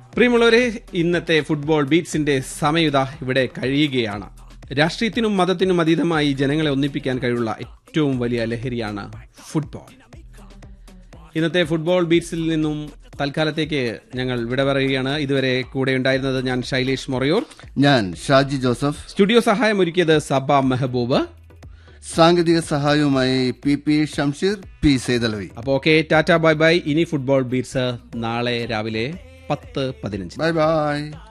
പ്രിയമുള്ളവരെ ഇന്നത്തെ ഫുട്ബോൾ ബീറ്റ്സിന്റെ സമയുത ഇവിടെ കഴിയുകയാണ് രാഷ്ട്രീയത്തിനും മതത്തിനും അതീതമായി ജനങ്ങളെ ഒന്നിപ്പിക്കാൻ കഴിവുള്ള ഏറ്റവും വലിയ ലഹരിയാണ് ഫുട്ബോൾ ഇന്നത്തെ ഫുട്ബോൾ ബീറ്റ്സിൽ നിന്നും തൽക്കാലത്തേക്ക് ഞങ്ങൾ വിട പറയുകയാണ് ഇതുവരെ കൂടെ ഉണ്ടായിരുന്നത് ഞാൻ ശൈലേഷ് മൊറയൂർ ഞാൻ ഷാജി ജോസഫ് സ്റ്റുഡിയോ സഹായം ഒരുക്കിയത് സബ മെഹബൂബ് സാങ്കേതിക സഹായവുമായി P P Shamsheer P Sethalavi അപ്പോൾ ഓക്കെ ടാറ്റ ബൈ ബൈ ഇനി ഫുട്ബോൾ ബീറ്റ്സ് നാളെ രാവിലെ പത്ത് പതിനഞ്ച് ബൈ ബൈ